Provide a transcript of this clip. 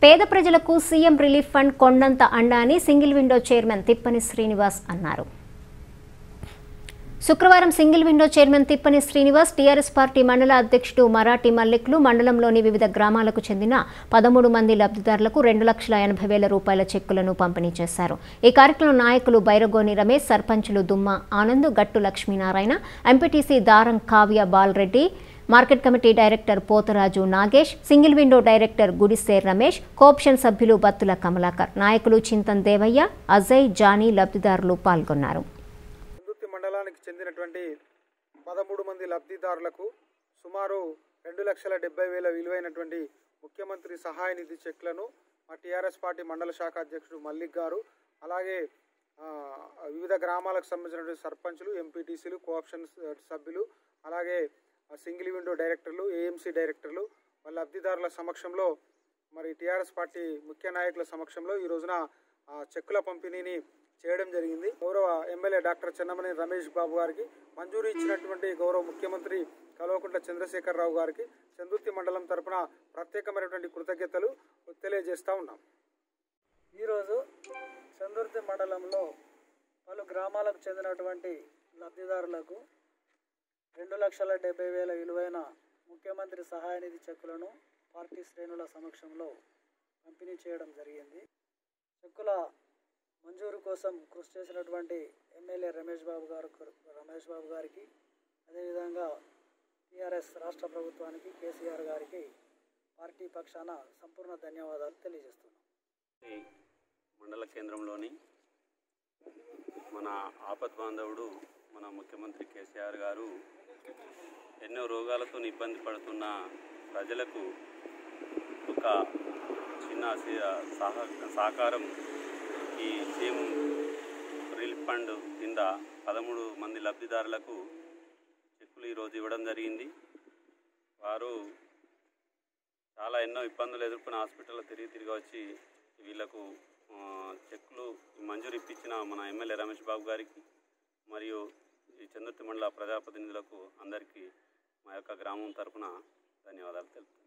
పేద ప్రజలకు CM relief fund కొండంత అండ అని single window chairman Tippani Srinivas అన్నారు శుక్రవారం single window chairman Tippani Srinivas T R S party మండల అధ్యక్షుడు మరాఠీ మల్లిక్లు మండలంలోని వివిధ గ్రామాలకు చెందిన పదమూడు మంది లబ్ధిదారులకు రెండు లక్షల ఎనభై వేల రూపాయల చెక్కులను పంపిణీ చేశారు ఈ కార్యక్రమం నాయకులు బైరగోని రమేష్ సర్పంచులు దుమ్మ ఆనంద్ గట్టు Lakshminarayana MPTC Daram Kavya Bala Reddy market committee director Potharaju Nagesh single window director Gudiser Ramesh cooption సభ్యులు బత్తుల కమలాకర్ నాయకులు చింతన్ దేవయ్య అజయ్ జానీ లబ్ధిదారులు పాల్గొన్నారు కుందుర్తి మండలానికి చెందినటువంటి పదమూడు మంది లబ్ధిదారులకు సుమారు రెండు లక్షల డెబ్బై వేల విలువైనటువంటి ముఖ్యమంత్రి సహాయ నిధి చెక్లను మా టీఆర్ఎస్ పార్టీ మండల శాఖ అధ్యక్షుడు మల్లిక్ గారు అలాగే ఆ, వివిధ గ్రామాలకు సంబంధించినటువంటి సర్పంచులు ఎంపీటీసీలు కోఆప్షన్ సభ్యులు అలాగే ఆ, సింగిల్ విండో డైరెక్టర్లు ఏఎంసీ డైరెక్టర్లు వాళ్ళ లబ్ధిదారుల సమక్షంలో మరి టీఆర్ఎస్ పార్టీ ముఖ్య నాయకుల సమక్షంలో ఈ రోజున ఆ, చెక్కుల పంపిణీని చేయడం జరిగింది గౌరవ ఎమ్మెల్యే డాక్టర్ చెన్నమనేని రమేష్ బాబు గారికి మంజూరు ఇచ్చినటువంటి గౌరవ ముఖ్యమంత్రి కల్వకుంట్ల చంద్రశేఖరరావు గారికి చందుర్తి మండలం తరపున ప్రత్యేకమైనటువంటి కృతజ్ఞతలు తెలియజేస్తా ఉన్నాం ఈరోజు చందుర్తి మండలంలో పలు గ్రామాలకు చెందినటువంటి లబ్ధిదారులకు రెండు లక్షల డెబ్బై వేల విలువైన ముఖ్యమంత్రి సహాయ నిధి చెక్కులను పార్టీ శ్రేణుల సమక్షంలో పంపిణీ చేయడం జరిగింది చెక్కుల మంజూరు కోసం కృషి చేసినటువంటి ఎమ్మెల్యే రమేష్ బాబు గారు రమేష్ బాబు గారికి అదేవిధంగా టీఆర్ఎస్ రాష్ట్ర ప్రభుత్వానికి కేసీఆర్ గారికి పార్టీ పక్షాన సంపూర్ణ ధన్యవాదాలు తెలియజేస్తున్నాం ఈ మండల కేంద్రంలోని మన ఆపద్ బాంధవుడు మన ముఖ్యమంత్రి కేసీఆర్ గారు ఎన్నో రోగాలతో ఇబ్బంది పడుతున్న ప్రజలకు ఒక చిన్న సి- సహ సహకారం ఈ సీఎం రిలీఫ్ ఫండ్ కింద పదమూడు మంది లబ్ధిదారులకు చెక్కులు ఈరోజు ఇవ్వడం జరిగింది వారు చాలా ఎన్నో ఇబ్బందులు ఎదుర్కొన్న హాస్పిటల్లో తిరిగి తిరిగి వచ్చి వీళ్ళకు ఆ, చెక్కులు మంజూరు ఇప్పించిన మన ఎమ్మెల్యే రమేష్ బాబు గారికి మరియు ఈ చంద్రుతి మండల ప్రజాప్రతినిధులకు అందరికీ మా యొక్క గ్రామం తరపున ధన్యవాదాలు తెలుపుతున్నాను